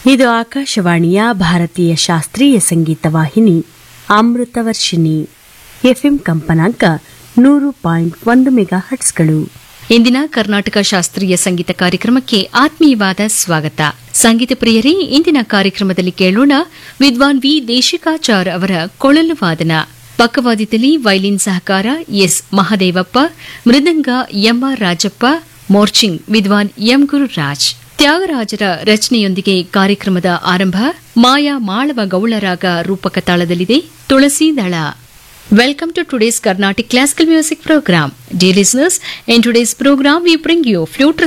ಇದು ಆಕಾಶವಾಣಿಯ ಭಾರತೀಯ ಶಾಸ್ತ್ರೀಯ ಸಂಗೀತ ವಾಹಿನಿ ಅಮೃತವರ್ಷಿಣಿ ಎಫ್ಎಂ ಕಂಪನಾಂಕ ನೂರು ಪಾಯಿಂಟ್ ಒಂದು ಮೆಗಾ ಹಟ್ಸ್ಗಳು ಇಂದಿನ ಕರ್ನಾಟಕ ಶಾಸ್ತ್ರೀಯ ಸಂಗೀತ ಕಾರ್ಯಕ್ರಮಕ್ಕೆ ಆತ್ಮೀಯವಾದ ಸ್ವಾಗತ ಸಂಗೀತ ಪ್ರಿಯರೇ ಇಂದಿನ ಕಾರ್ಯಕ್ರಮದಲ್ಲಿ ಕೇಳೋಣ ವಿದ್ವಾನ್ ವಿ ದೇಶಿಕಾಚಾರ್ ಅವರ ಕೊಳಲು ವಾದನ ಪಕ್ಕವಾದ್ಯದಲ್ಲಿ ವೈಲಿನ್ ಸಹಕಾರ S Mahadevappa mridanga MR Rajappa morching Vidwan M Gururaj ತ್ಯಾಗರಾಜರ ರಚನೆಯೊಂದಿಗೆ ಕಾರ್ಯಕ್ರಮದ ಆರಂಭ ಮಾಯಾ ಮಾಳವ ಗೌಳರಾಗ ರೂಪಕ ತಾಳದಲ್ಲಿದೆ ತುಳಸಿ ದಳ Welcome to today's Carnatic Classical Music Program. Dear listeners, in today's program we bring you flute